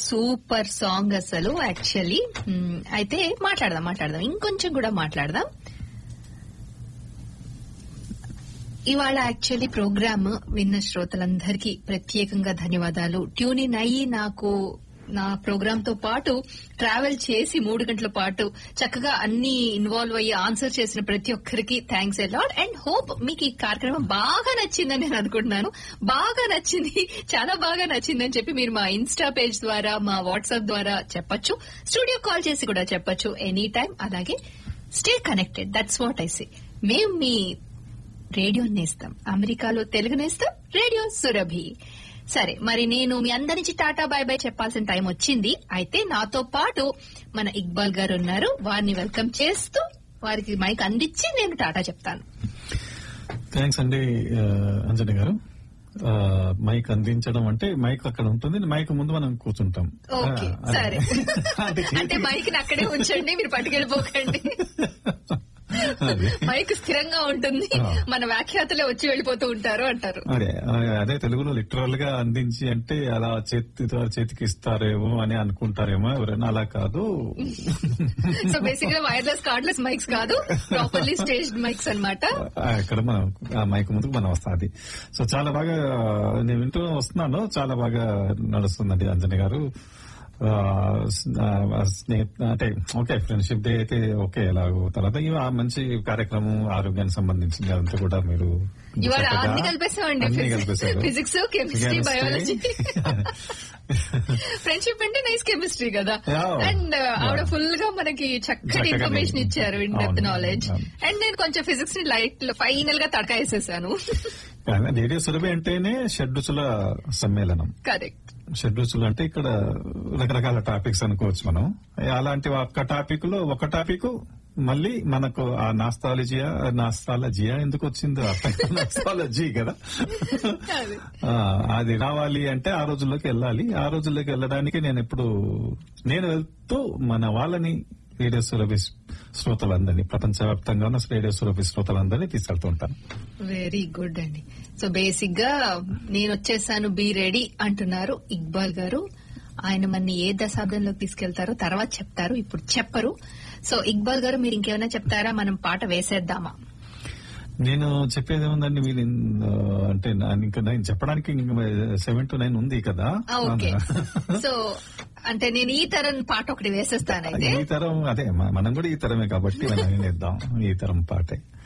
Super song అసలు actually అయితే మాట్లాడదాం మాట్లాడదాం ఇంకొంచెం కూడా మాట్లాడదాం ఇవాళ యాక్చువల్లీ ప్రోగ్రామ్ విన్న శ్రోతలందరికీ ప్రత్యేకంగా ధన్యవాదాలు ట్యూన్ ఇన్ అయ్యి నాకు నా ప్రోగ్రామ్ తో పాటు ట్రావెల్ చేసి మూడు గంటల పాటు చక్కగా అన్ని ఇన్వాల్వ్ అయ్యి ఆన్సర్ చేసిన ప్రతి ఒక్కరికి థ్యాంక్స్ లాడ్ అండ్ హోప్ మీకు ఈ కార్యక్రమం బాగా నచ్చిందని నేను అనుకుంటున్నాను బాగా నచ్చింది చాలా బాగా నచ్చిందని చెప్పి మీరు మా ఇన్స్టా పేజ్ ద్వారా మా వాట్సాప్ ద్వారా చెప్పొచ్చు స్టూడియో కాల్ చేసి కూడా చెప్పొచ్చు ఎనీ టైం అలాగే stay connected that's what I say మేము మీ రేడియో నేస్తాం అమెరికాలో తెలుగు నేస్తాం రేడియో సురభి సరే మరి నేను మీ అందరి నుంచి టాటా బాయ్ బాయ్ చెప్పాల్సిన టైం వచ్చింది అయితే నాతో పాటు మన ఇక్బాల్ గారు ఉన్నారు వారిని వెల్కమ్ చేస్తూ వారికి మైక్ అందించి నేను టాటా చెప్తాను థ్యాంక్స్ అండి ఆ, అంజని గారు ఆ, మైక్ అందించడం అంటే మైక్ అక్కడ ఉంటుంది మైక్ ముందు మనం కూర్చుంటాం ఓకే ఆ, సరే అంటే అంటే మైక్ ని అక్కడే ఉంచండి మీరు పట్టుకెళ్ళిపోకండి అది. మైక్ స్థిరంగా ఉంటుంది ఆ. మన వ్యాఖ్యాతలే వచ్చి వెళ్ళిపోతూ ఉంటారు అంటారు అదే ఆ, అదే తెలుగులో లిటరల్ గా అందించి అంటే అలా చేతితో చేతికి ఇస్తారేమో అని అనుకుంటారేమో ఎవరైనా అలా కాదు సో బేసిక్ గా వైర్లెస్ కార్డ్లెస్ మైక్స్ కాదు ప్రాపర్లీ స్టేజ్డ్ మైక్స్ అన్నమాట ఆ, ఇక్కడ మనం ఆ మైక్ ముందుకు మనం వస్తుంది సో చాలా బాగా నేను వింటూ వస్తున్నాను చాలా బాగా నడుస్తుందండి అంజని గారు ఆ, ఆ, స్నేహ అంటే ఓకే ఫ్రెండ్షిప్ డే అయితే ఓకే ఎలాగో తర్వాత ఇవి ఆ మంచి కార్యక్రమం ఆరోగ్యానికి సంబంధించింది అదంతా కూడా మీరు ఇవాళ చక్కగా అన్ని కలిపేసామండి అన్ని కలిపేశారు. Physics chemistry Chemistry. Biology friendship అంటే నైస్ కెమిస్ట్రీ కదా Yeah. అండ్ ఆవిడ Yeah. ఫుల్ గా మనకి చక్కటి చక్కగా ఇన్ఫర్మేషన్ ఉంది. ఇచ్చారు ఇన్ డెప్త్ అవును. నాలెడ్జ్ అవును. అండ్ నేను కొంచెం ఫిజిక్స్ ని లైట్ ఫైనల్ గా తడక వేసేసాను రేడియో సురభి అంటేనే షడ్రుచుల సమ్మేళనం కరెక్ట్ షడ్రుచులు అంటే ఇక్కడ రకరకాల టాపిక్స్ అనుకోవచ్చు మనం అలాంటి ఒక్క టాపిక్ లో ఒక టాపిక్ మళ్ళీ మనకు ఆ నాస్తాలజియా నాస్తాలజియా ఎందుకు వచ్చిందో అర్థం నాస్తాలజీ కదా అదే. ఆ, అది రావాలి అంటే ఆ రోజుల్లోకి వెళ్ళాలి ఆ రోజుల్లోకి వెళ్ళడానికి నేను ఎప్పుడు నేను వెళ్తూ మన వాళ్ళని రేడియో సురభి శ్రోతలందరినీ ప్రపంచవ్యాప్తంగా ఉన్న రేడియో సురభి శ్రోతలందరినీ తీసుకెళ్తూ ఉంటాను వెరీ గుడ్ అండి సో బేసిక్ గా నేను వచ్చేసాను బీ రెడీ అంటున్నారు ఇక్బాల్ గారు ఆయన మన ఏ దశాబ్దంలోకి తీసుకెళ్తారో తర్వాత చెప్తారు ఇప్పుడు చెప్పరు సో ఇక్బాల్ గారు మీరు ఇంకేమైనా చెప్తారా మనం పాట వేసేద్దామా నేను చెప్పేది ఏముందండి మీరు ఇన్- అంటే నా- ఇంకా నేను చెప్పడానికి సెవెన్ టు నైన్ ఉంది కదా ఆ, ఓకే సో అంటే నేను ఈ తరం పాట ఒకటి వేసేస్తానైతే ఈ తరం అదే మ- మనం కూడా ఈ తరమే కాబట్టి మనం ఏం చేద్దాం ఈ తరం పాటే